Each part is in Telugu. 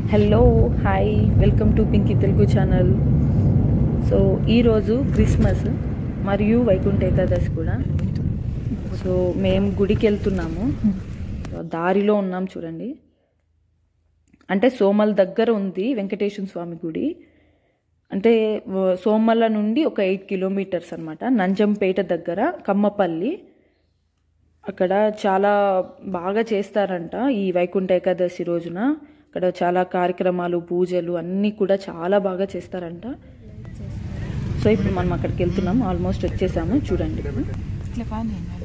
hello hi welcome to Pinky Telugu channel so ఈరోజు క్రిస్మస్ మరియు వైకుంఠ ఏకాదశి కూడా సో మేము గుడికి వెళ్తున్నాము సో దారిలో ఉన్నాం చూడండి అంటే సోమల్ దగ్గర ఉంది వెంకటేశ్వర స్వామి గుడి అంటే వ- సోమల నుండి ఒక ఎయిట్ కిలోమీటర్స్ అనమాట నంజంపేట దగ్గర కమ్మపల్లి అక్కడ చాలా బాగా చేస్తారంట ఈ వైకుంఠ ఏకాదశి రోజున అక్కడ చాలా కార్యక్రమాలు పూజలు అన్నీ కూడా చాలా బాగా చేస్తారంట సో ఇప్పుడు మనం అక్కడికి వెళ్తున్నాం ఆల్మోస్ట్ వచ్చేసాము చూడండి ఇట్లా పని అన్నాడు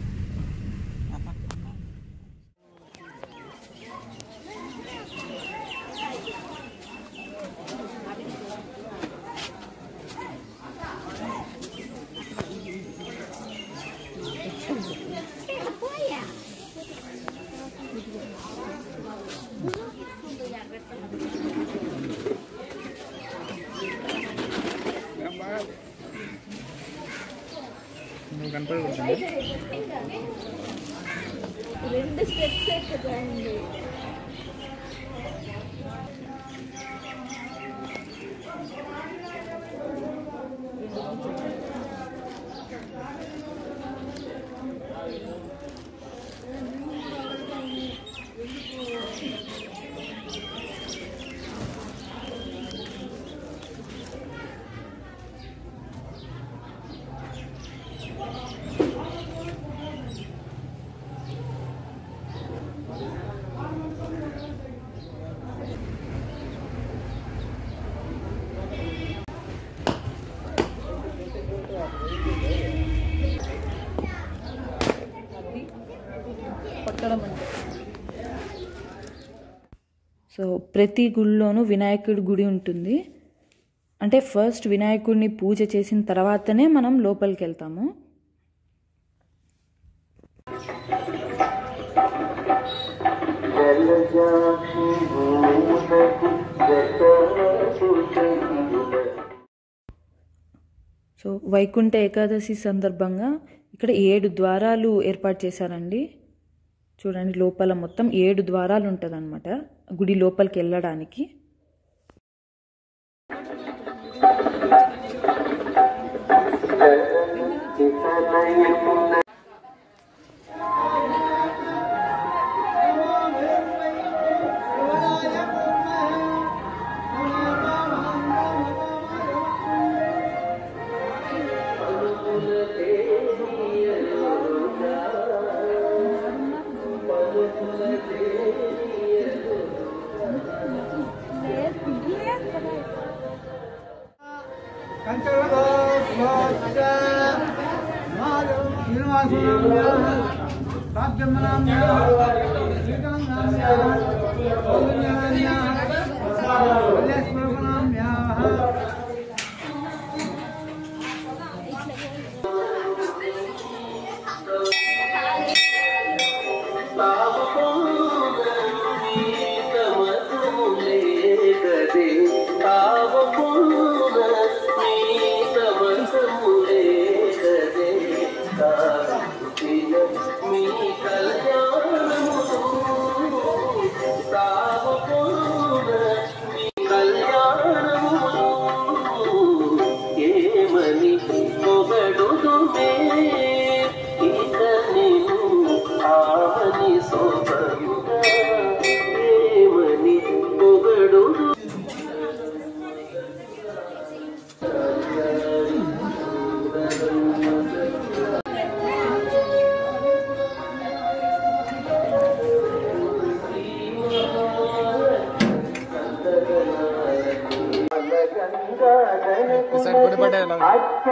నువ్వు కనపడకూడదు రెండు స్టెప్స్ ఎక్కుతాయండి సో ప్రతి గుడిలోనూ వినాయకుడి గుడి ఉంటుంది అంటే ఫస్ట్ వినాయకుడిని పూజ చేసిన తర్వాతనే మనం లోపలికి వెళ్తాము సో వైకుంఠ ఏకాదశి సందర్భంగా ఇక్కడ ఏడు ద్వారాలు ఏర్పాటు చేశారండి చూడండి లోపల మొత్తం ఏడు ద్వారాలు ఉంటుంది గుడి లోపలికి వెళ్ళడానికి ఏమని పొగడుదుమే ఇతనిను ఆమని సోపయుగా ఏమని పొగడుదు ఈసారి గుడి పడ్డాయి ఎలా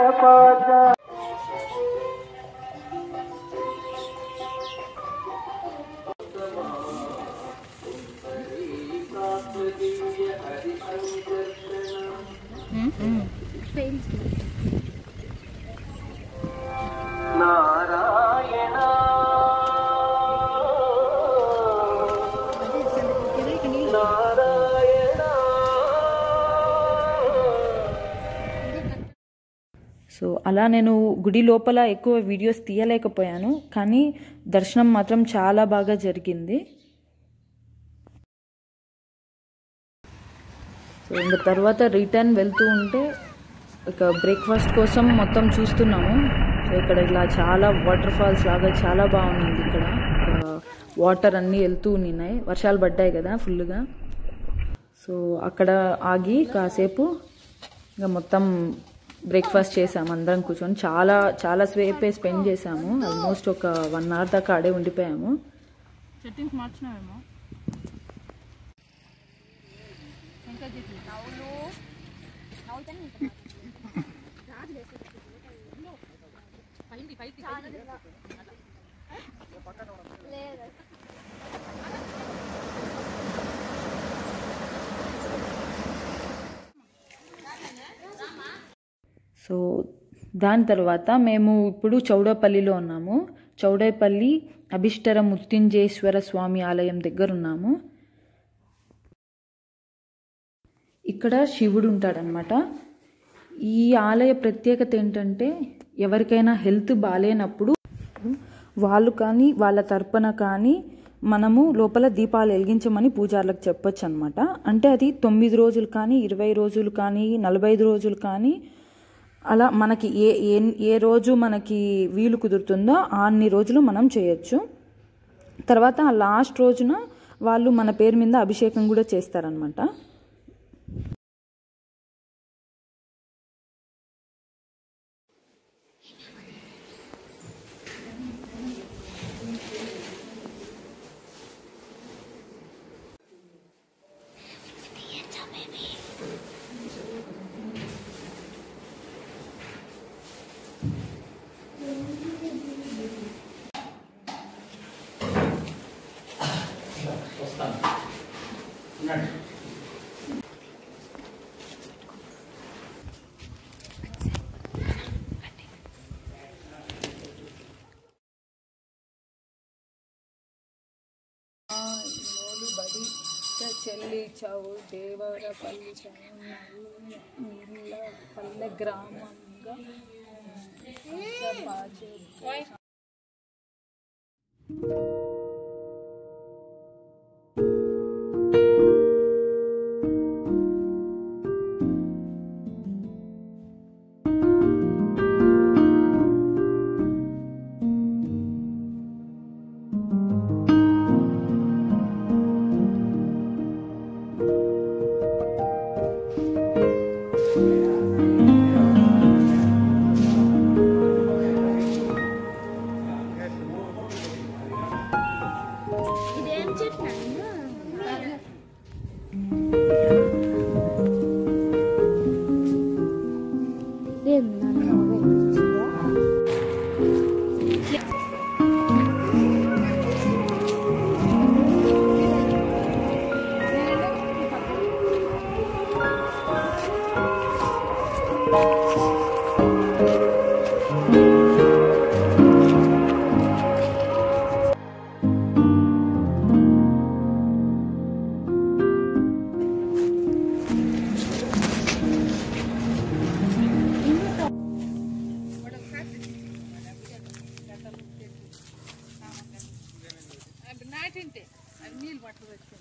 నారాయణ నారాయణ సో అలా నేను గుడి లోపల ఎక్కువ వీడియోస్ తీయలేకపోయాను కానీ దర్శనం మాత్రం చాలా బాగా జరిగింది సో ఇంకా తర్వాత రిటర్న్ వెళ్తూ ఉంటే ఇక బ్రేక్ఫాస్ట్ కోసం మొత్తం చూస్తున్నాము సో ఇక్కడ ఇలా చాలా వాటర్ ఫాల్స్ లాగా చాలా బాగుంది ఇక్కడ వాటర్ అన్నీ వెళ్తూ ఉన్నాయి వర్షాలు పడ్డాయి కదా ఫుల్గా సో అక్కడ ఆగి కాసేపు ఇంకా మొత్తం బ్రేక్ఫాస్ట్ చేసాము అందరం కూర్చొని చాలా చాలా సేపే స్పెండ్ చేసాము ఆల్మోస్ట్ ఒక వన్ అవర్ దాకా ఆడే ఉండిపోయాము సెట్టింగ్స్ మార్చినావేమో సో దాని తర్వాత మేము ఇప్పుడు చౌడపల్లిలో ఉన్నాము చౌడేపల్లి అభిష్టర మృత్యుంజయేశ్వర స్వామి ఆలయం దగ్గర ఉన్నాము ఇక్కడ శివుడు ఉంటాడనమాట ఈ ఆలయ ప్రత్యేకత ఏంటంటే ఎవరికైనా హెల్త్ బాగాలేనప్పుడు వాళ్ళు కానీ వాళ్ళ తరపున కానీ మనము లోపల దీపాలు వెలిగించమని పూజారులకు చెప్పొచ్చు అనమాట అంటే అది తొమ్మిది రోజులు కానీ ఇరవై రోజులు కానీ నలభై ఐదు రోజులు కానీ అలా మనకి ఏ ఏ ఏ రోజు మనకి వీలు కుదురుతుందో అన్ని రోజులు మనం చేయొచ్చు తర్వాత ఆ లాస్ట్ రోజున వాళ్ళు మన పేరు మీద అభిషేకం కూడా చేస్తారనమాట చెల్లి చౌ దేవర పల్లి పల్లె గ్రామంగా ఇదేం చెట్టు నాటింటే అది నీళ్ళు పట్టు పెట్టుకో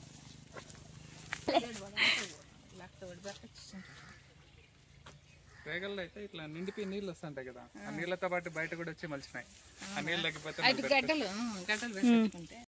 రేగల్లో అయితే ఇట్లా నిండిపోయి నీళ్ళు వస్తుంటాయి కదా ఆ నీళ్ళతో పాటు బయట కూడా వచ్చి మలిచినాయి ఆ నీళ్ళు తగ్గిపోతే అటు గడ్డలు గడ్డలు పెట్టుకుంటే